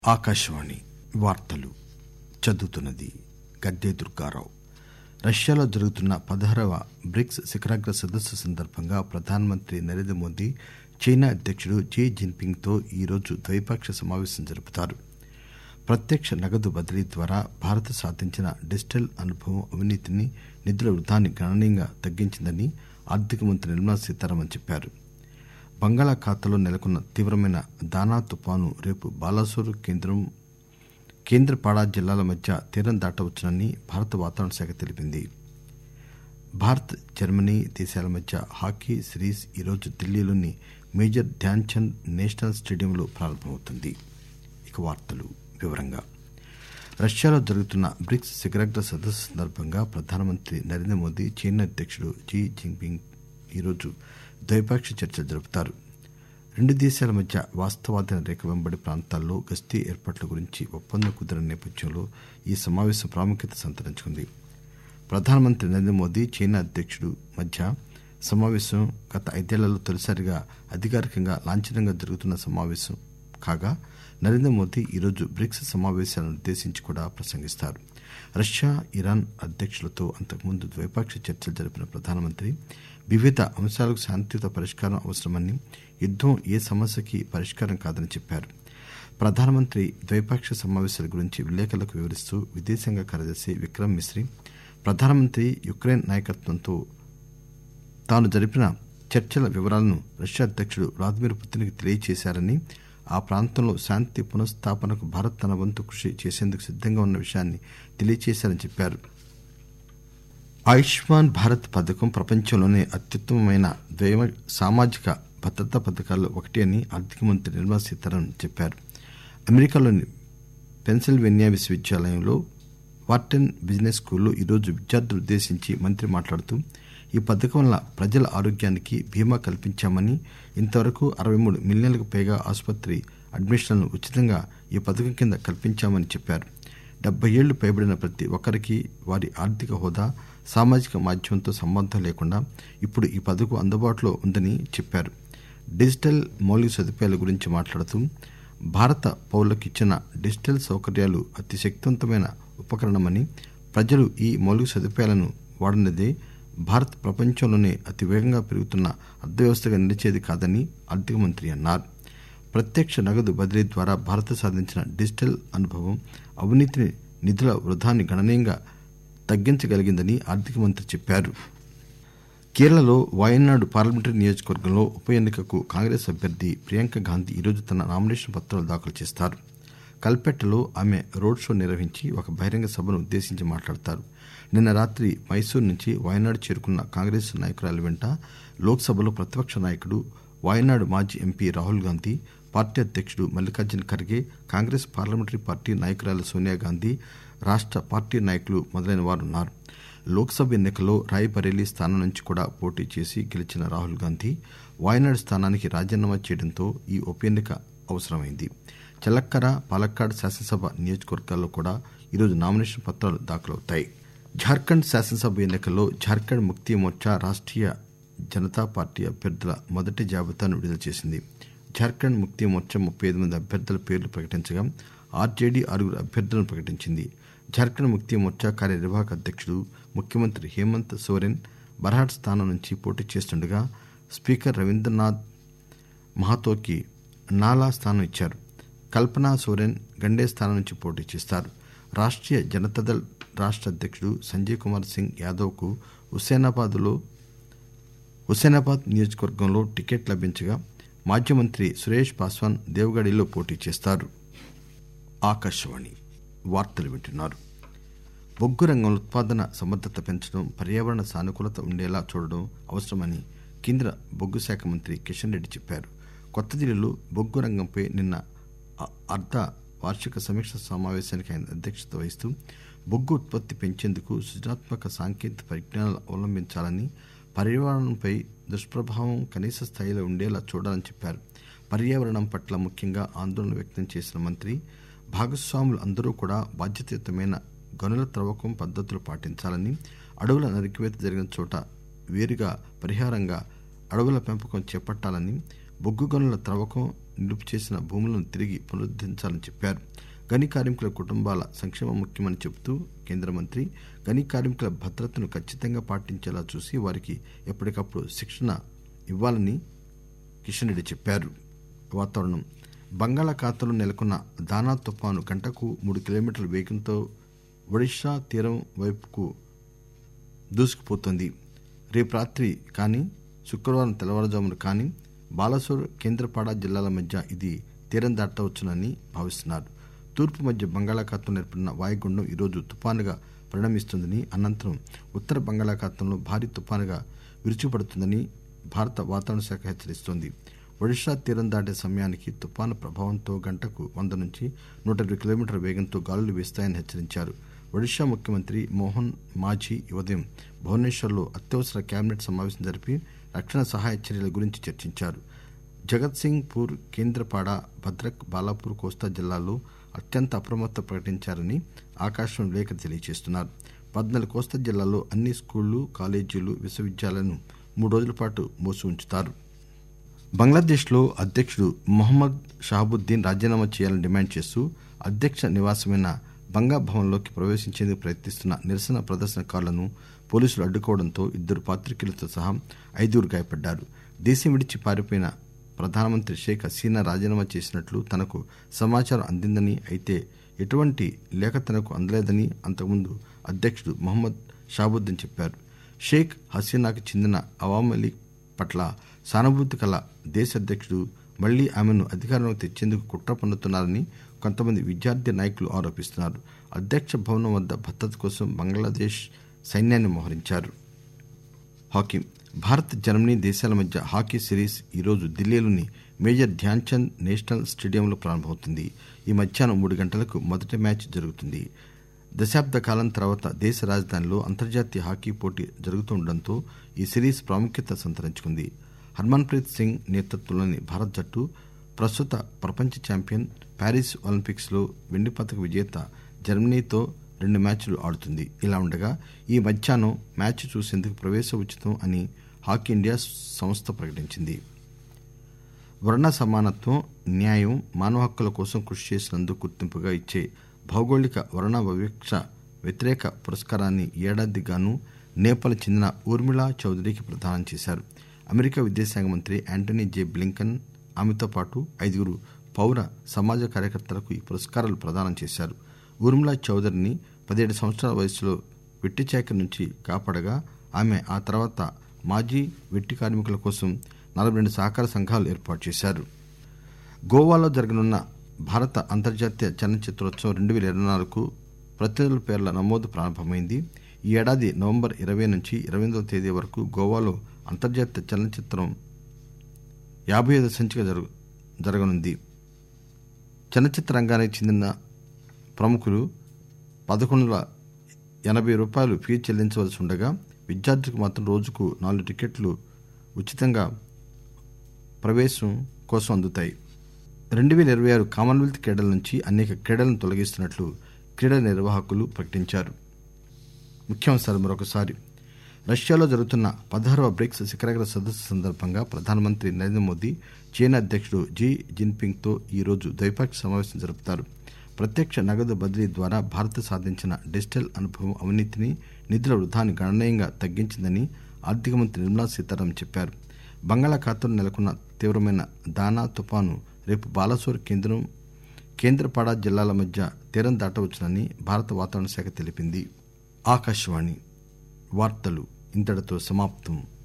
ఆకాశవాణి వార్తలు చదువుతున్నది గద్దె దుర్గారావు రష్యాలో జరుగుతున్న పదహారవ బ్రిక్స్ శిఖరాగ్ర సదస్సు సందర్భంగా ప్రధానమంత్రి నరేంద్ర మోదీ చైనా అధ్యకుడు జీ జిన్పింగ్ తో ఈరోజు ద్వైపాక్షిక సమావేశం జరుపుతారు ప్రత్యక్ష నగదు బదిలీ ద్వారా భారత్ సాధించిన డిజిటల్ అనుభవం అవినీతిని నిధుల వృధాన్ని గణనీయంగా తగ్గించిందని ఆర్థిక మంత్రి నిర్మలా సీతారామన్ చెప్పారు బంగాళాఖాతంలో నెలకొన్న తీవ్రమైన దానా తుపాను రేపు బాలాసోర్ కేంద్రపాడా జిల్లాల మధ్య తీరం దాటవచ్చునని భారత వాతావరణ శాఖ తెలిపింది భారత్ జర్మనీ దేశాల మధ్య హాకీ సిరీస్ ఈరోజు ఢిల్లీలోని మేజర్ ధ్యాన్ చంద్ నేషనల్ స్టేడియంలో ప్రారంభమవుతుంది రష్యాలో జరుగుతున్న బ్రిక్స్ శిఖరాగ్ర సదస్సు సందర్భంగా ప్రధానమంత్రి నరేంద్ర మోదీ చైనా అధ్యకుడు జీ జిన్పింగ్ ఈరోజు ద్వైపాక్షిక చర్చలు జరుపుతారు రెండు దేశాల మధ్య వాస్తవాధీన రేఖ వెంబడి ప్రాంతాల్లో గస్తీ ఏర్పాట్ల గురించి ఒప్పందం కుదిరిన నేపథ్యంలో ఈ సమావేశం ప్రాముఖ్యత సంతరించుకుంది ప్రధానమంత్రి నరేంద్ర మోదీ చైనా అధ్యకుడు మధ్య సమావేశం గత ఐదేళ్లలో తొలిసారిగా అధికారికంగా లాంఛనంగా జరుగుతున్న సమావేశం కాగా నరేంద్ర మోదీ ఈరోజు బ్రిక్స్ సమావేశాలను ఉద్దేశించి కూడా ప్రసంగిస్తారు రష్యా ఇరాన్ అధ్యకులతో అంతకుముందు ద్వైపాక్షిక చర్చలు జరిపిన ప్రధానమంత్రి వివిధ అంశాలకు శాంతియుత పరిష్కారం అవసరమని యుద్దం ఏ సమస్యకి పరిష్కారం కాదని చెప్పారు ప్రధానమంత్రి ద్వైపాక్షిక సమావేశాల గురించి విలేకరులకు వివరిస్తూ విదేశాంగ కార్యదర్శి విక్రమ్ మిశ్రీ ప్రధానమంత్రి యుక్రెయిన్ నాయకత్వంతో తాను జరిపిన చర్చల వివరాలను రష్యా అధ్యకుడు వ్లాదిమిర్ పుతిన్ కి తెలియజేశారని ఆ ప్రాంతంలో శాంతి పునఃస్థాపనకు భారత్ తన వంతు కృషి చేసేందుకు సిద్దంగా ఉన్న విషయాన్ని తెలియజేశారని చెప్పారు ఆయుష్మాన్ భారత్ పథకం ప్రపంచంలోనే అత్యుత్తమమైన సామాజిక భద్రతా పథకాల్లో ఒకటి అని ఆర్థిక మంత్రి నిర్మలా సీతారామన్ చెప్పారు అమెరికాలోని పెన్సిల్వేనియా విశ్వవిద్యాలయంలో వార్టెన్ బిజినెస్ స్కూల్లో ఈరోజు విద్యార్థులను ఉద్దేశించి మంత్రి మాట్లాడుతూ ఈ పథకం వల్ల ప్రజల ఆరోగ్యానికి బీమా కల్పించామని ఇంతవరకు అరవై మూడు మిలియన్లకు పైగా ఆసుపత్రి అడ్మిషన్లను ఉచితంగా ఈ పథకం కింద కల్పించామని చెప్పారు డెబ్బై ఏళ్లు పైబడిన ప్రతి ఒక్కరికి వారి ఆర్థిక హోదా సామాజిక మాధ్యమంతో సంబంధం లేకుండా ఇప్పుడు ఈ పథకం అందుబాటులో ఉందని చెప్పారు డిజిటల్ మౌలిక సదుపాయాల గురించి మాట్లాడుతూ భారత పౌరులకు ఇచ్చిన డిజిటల్ సౌకర్యాలు అతి శక్తివంతమైన ఉపకరణమని ప్రజలు ఈ మౌలిక సదుపాయాలను వాడనిదే భారత్ ప్రపంచంలోనే అతి వేగంగా పెరుగుతున్న అర్థవ్యవస్థగా నిలిచేది కాదని ఆర్థిక మంత్రి అన్నారు ప్రత్యక్ష నగదు బదిలీ ద్వారా భారత్ సాధించిన డిజిటల్ అనుభవం అవినీతి నిధుల వృధాన్ని గణనీయంగా తగ్గించగలిగిందని ఆర్థిక మంత్రి చెప్పారు కేరళలో వాయనాడు పార్లమెంటరీ నియోజకవర్గంలో ఉప ఎన్నికకు కాంగ్రెస్ అభ్యర్థి ప్రియాంక గాంధీ ఈరోజు తన నామినేషన్ పత్రాలు దాఖలు చేస్తారు కల్పెట్టలో ఆమె రోడ్ షో నిర్వహించి ఒక బహిరంగ సభను ఉద్దేశించి మాట్లాడతారు నిన్న రాత్రి మైసూరు నుంచి వాయనాడు చేరుకున్న కాంగ్రెస్ నాయకురాలి వెంట లోక్ సభలో ప్రతిపక్ష నాయకుడు వాయనాడు మాజీ ఎంపీ రాహుల్ గాంధీ పార్టీ అధ్యకుడు మల్లికార్జున ఖర్గే కాంగ్రెస్ పార్లమెంటరీ పార్టీ నాయకురాలు సోనియాగాంధీ రాష్ట పార్టీ నాయకులు మొదలైన వారున్నారు లోక్ సభ ఎన్నికల్లో రాయ్ బరేలీ స్థానం నుంచి కూడా పోటీ చేసి గెలిచిన రాహుల్ గాంధీ వాయనాడు స్థానానికి రాజీనామా చేయడంతో ఈ ఉప ఎన్నిక అవసరమైంది చలక్కర పాలక్కాడ్ శాసనసభ నియోజకవర్గాల్లో కూడా ఈరోజు నామినేషన్ పత్రాలు దాఖలవుతాయి జార్ఖండ్ శాసనసభ ఎన్నికల్లో జార్ఖండ్ ముక్తి మోర్చా రాష్టీయ జనతా పార్టీ అభ్యర్థుల మొదటి జాబితాను విడుదల చేసింది జార్ఖండ్ ముక్తి మోర్చా ముప్పై ఐదు మంది అభ్యర్థుల పేర్లు ప్రకటించగా ఆర్జేడీ ఆరుగురు అభ్యర్థులను ప్రకటించింది జార్ఖండ్ ముక్తి మోర్చా కార్యనిర్వాహక అధ్యకుడు ముఖ్యమంత్రి హేమంత్ సోరెన్ బర్హాట్ స్థానం నుంచి పోటీ చేస్తుండగా స్పీకర్ రవీంద్రనాథ్ మహాతోకి నాలా స్థానం ఇచ్చారు కల్పనా సోరెన్ గండే స్థానం నుంచి పోటీ చేస్తారు రాష్టీయ జనతాదళ్ రాష్ట అధ్యకుడు సంజయ్ కుమార్ సింగ్ యాదవ్ కు హుస్సేనాబాద్ నియోజకవర్గంలో టికెట్ లభించగా మాజీ మంత్రి సురేష్ పాస్వాన్ దేవగఢీలో పోటీ చేస్తారు బొగ్గు రంగంలో ఉత్పాదన సమర్థత పెంచడం పర్యావరణ సానుకూలత ఉండేలా చూడడం అవసరమని కేంద్ర బొగ్గు శాఖ మంత్రి కిషన్ రెడ్డి చెప్పారు కొత్త ఢిల్లీలో బొగ్గు రంగంపై నిన్న అర్ధ వార్షిక సమీక్ష సమావేశానికి ఆయన అధ్యక్షత వహిస్తూ బొగ్గు ఉత్పత్తి పెంచేందుకు సృజనాత్మక సాంకేతిక పరిజ్ఞానాలు అవలంబించాలని పర్యావరణంపై దుష్ప్రభావం కనీస స్థాయిలో ఉండేలా చూడాలని చెప్పారు పర్యావరణం పట్ల ముఖ్యంగా ఆందోళన వ్యక్తం చేసిన మంత్రి భాగస్వాములు అందరూ కూడా బాధ్యతాయుతమైన గనుల త్రవ్వకం పద్దతులు పాటించాలని అడవుల నరికివేత జరిగిన చోట వేరుగా పరిహారంగా అడవుల పెంపకం చేపట్టాలని బొగ్గు గనుల త్రవ్వకం నిలుపు చేసిన భూములను తిరిగి పునరుద్దరించాలని చెప్పారు గని కార్మికుల కుటుంబాల సంక్షేమం ముఖ్యమని చెబుతూ కేంద్ర మంత్రి గని కార్మికుల భద్రతను ఖచ్చితంగా పాటించేలా చూసి వారికి ఎప్పటికప్పుడు శిక్షణ ఇవ్వాలని కిషన్ రెడ్డి చెప్పారు వాతావరణం బంగాళాఖాతంలో నెలకొన్న దానా తుపాను గంటకు మూడు కిలోమీటర్ల వేగంతో ఒడిషా తీరం వైపుకు దూసుకుపోతోంది రేపు రాత్రి కానీ శుక్రవారం తెల్లవారుజామున కానీ బాలసోర్ కేంద్రపాడ జిల్లాల మధ్య ఇది తీరం దాటవచ్చునని భావిస్తున్నారు తూర్పు మధ్య బంగాళాఖాతంలో ఏర్పడిన వాయుగుండం ఈరోజు తుపానుగా పరిణమిస్తుందని అనంతరం ఉత్తర బంగాళాఖాతంలో భారీ తుపానుగా విరుచుపడుతుందని భారత వాతావరణ శాఖ హెచ్చరిస్తోంది ఒడిషా తీరం దాటే సమయానికి తుపాను ప్రభావంతో గంటకు వంద నుంచి నూట ఇరవై కిలోమీటర్ల వేగంతో గాలులు వీస్తాయని హెచ్చరించారు ఒడిషా ముఖ్యమంత్రి మోహన్ మాఝీ ఈ ఉదయం భువనేశ్వర్లో అత్యవసర కేబినెట్ సమావేశం జరిపి రక్షణ సహాయ చర్యల గురించి చర్చించారు జగత్ సింగ్ పూర్ కేంద్రపాడ భద్రక్ బాలాపూర్ కోస్తా జిల్లాల్లో అత్యంత అప్రమత్త ప్రకటించారని ఆకాశవాణి విలేకరి తెలియజేస్తున్నారు పద్నాలుగు కోస్తా జిల్లాల్లో అన్ని స్కూళ్లు కాలేజీలు విశ్వవిద్యాలయాలను మూడు రోజుల పాటు మూసి ఉంచుతారు బంగ్లాదేశ్ లో అధ్యక్షుడు మొహమ్మద్ షాహబుద్దీన్ రాజీనామా చేయాలని డిమాండ్ చేస్తూ అధ్యక్ష నివాసమైన బంగా భవన్లోకి ప్రవేశించేందుకు ప్రయత్నిస్తున్న నిరసన ప్రదర్శనకారులను పోలీసులు అడ్డుకోవడంతో ఇద్దరు పాత్రికేయులతో సహా ఐదుగురు గాయపడ్డారు దేశం విడిచి పారిపోయిన ప్రధానమంత్రి షేక్ హసీనా రాజీనామా చేసినట్లు తనకు సమాచారం అందిందని అయితే ఎటువంటి లేఖ తనకు అందలేదని అంతకుముందు అధ్యక్షుడు మొహమ్మద్ షాబుద్దీన్ చెప్పారు షేక్ హసీనాకు చెందిన అవామీ లీగ్ పట్ల సానుభూతి కల దేశ అధ్యక్షుడు మళ్లీ ఆమెను అధికారంలోకి తెచ్చేందుకు కుట్ర పన్నుతున్నారని కొంతమంది విద్యార్థి నాయకులు ఆరోపిస్తున్నారు అధ్యక్ష భవనం వద్ద భద్రత కోసం బంగ్లాదేశ్ సైన్యాన్ని మోహరించారు హాకీ భారత్ జర్మనీ దేశాల మధ్య హాకీ సిరీస్ ఈరోజు ఢిల్లీలోని మేజర్ ధ్యాన్ చంద్ నేషనల్ స్టేడియంలో ప్రారంభమవుతుంది ఈ మధ్యాహ్నం మూడు గంటలకు మొదటి మ్యాచ్ జరుగుతుంది దశాబ్ద కాలం తర్వాత దేశ రాజధానిలో అంతర్జాతీయ హాకీ పోటీ జరుగుతుండటంతో ఈ సిరీస్ ప్రాముఖ్యత సంతరించుకుంది హర్మన్ ప్రీత్ సింగ్ నేతృత్వంలోని భారత జట్టు ప్రస్తుత ప్రపంచ ఛాంపియన్ ప్యారిస్ ఒలింపిక్స్ లో వెండి పతక విజేత జర్మనీతో రెండు మ్యాచ్లు ఆడుతుంది ఇలా ఉండగా ఈ మధ్యాహ్నం మ్యాచ్ చూసేందుకు ప్రవేశ ఉచితం అని హాకీ ఇండియా సంస్థ ప్రకటించింది వర్ణ సమానత్వం న్యాయం మానవ హక్కుల కోసం కృషి చేసినందుకు గుర్తింపుగా ఇచ్చే భౌగోళిక వర్ణ వివక్ష వ్యతిరేక పురస్కారాన్ని ఏడాదికి గాను నేపాల్ చెందిన ఊర్మిళా చౌదరికి ప్రదానం చేశారు అమెరికా విదేశాంగ మంత్రి యాంటనీ జే బ్లింకన్ ఆమెతో పాటు ఐదుగురు పౌర సమాజ కార్యకర్తలకు ఈ పురస్కారాలు ప్రదానం చేశారు ఊర్మిళా చౌదరిని పదిహేడు సంవత్సరాల వయసులో వెట్టి చాకరి నుంచి కాపాడగా ఆమె ఆ తర్వాత మాజీ వెట్టి కార్మికుల కోసం నలభై రెండు సహకార సంఘాలు ఏర్పాటు చేశారు గోవాలో జరగనున్న భారత అంతర్జాతీయ చలనచిత్రోత్సవం రెండు వేల ఇరవై నాలుగుకు ప్రతినిధుల పేర్ల నమోదు ప్రారంభమైంది ఈ ఏడాది నవంబర్ ఇరవై నుంచి ఇరవై ఎనిమిదవ తేదీ వరకు గోవాలో అంతర్జాతీయ చలనచిత్రం యాభై ఐదు సంచిక జరుగు జరగనుంది చలనచిత్ర రంగానికి చెందిన ప్రముఖులు పదకొండు వందల ఎనభై రూపాయలు ఫీజు చెల్లించవలసి ఉండగా విద్యార్థులకు మాత్రం రోజుకు నాలుగు టికెట్లు ఉచితంగా ప్రవేశం కోసం అందుతాయి రెండు వేల ఇరవై ఆరు కామన్వెల్త్ క్రీడల నుంచి అనేక క్రీడలను తొలగిస్తున్నట్లు క్రీడా నిర్వాహకులు ప్రకటించారు ముఖ్యాంశాలు మరొకసారి రష్యాలో జరుగుతున్న పదహారవ బ్రిక్స్ శిఖరాగ్ర సదస్సు సందర్భంగా ప్రధానమంత్రి నరేంద్ర మోదీ చైనా అధ్యక్షుడు జీ జిన్పింగ్ తో ఈరోజు ద్వైపాక్షిక సమావేశం జరుపుతారు ప్రత్యక్ష నగదు బదిలీ ద్వారా భారత్ సాధించిన డిజిటల్ అనుభవం అవినీతిని నిధుల వృధాన్ని గణనీయంగా తగ్గించిందని ఆర్థిక మంత్రి నిర్మలా సీతారామన్ చెప్పారు బంగాళాఖాతంలో నెలకొన్న తీవ్రమైన దానా తుపాను రేపు బాలసోర్ కేంద్రం కేంద్రపాడ జిల్లాల మధ్య తీరం దాటవచ్చునని భారత వాతావరణ శాఖ తెలిపింది ఆకాశవాణి వార్తలు ఇంతటితో సమాప్తం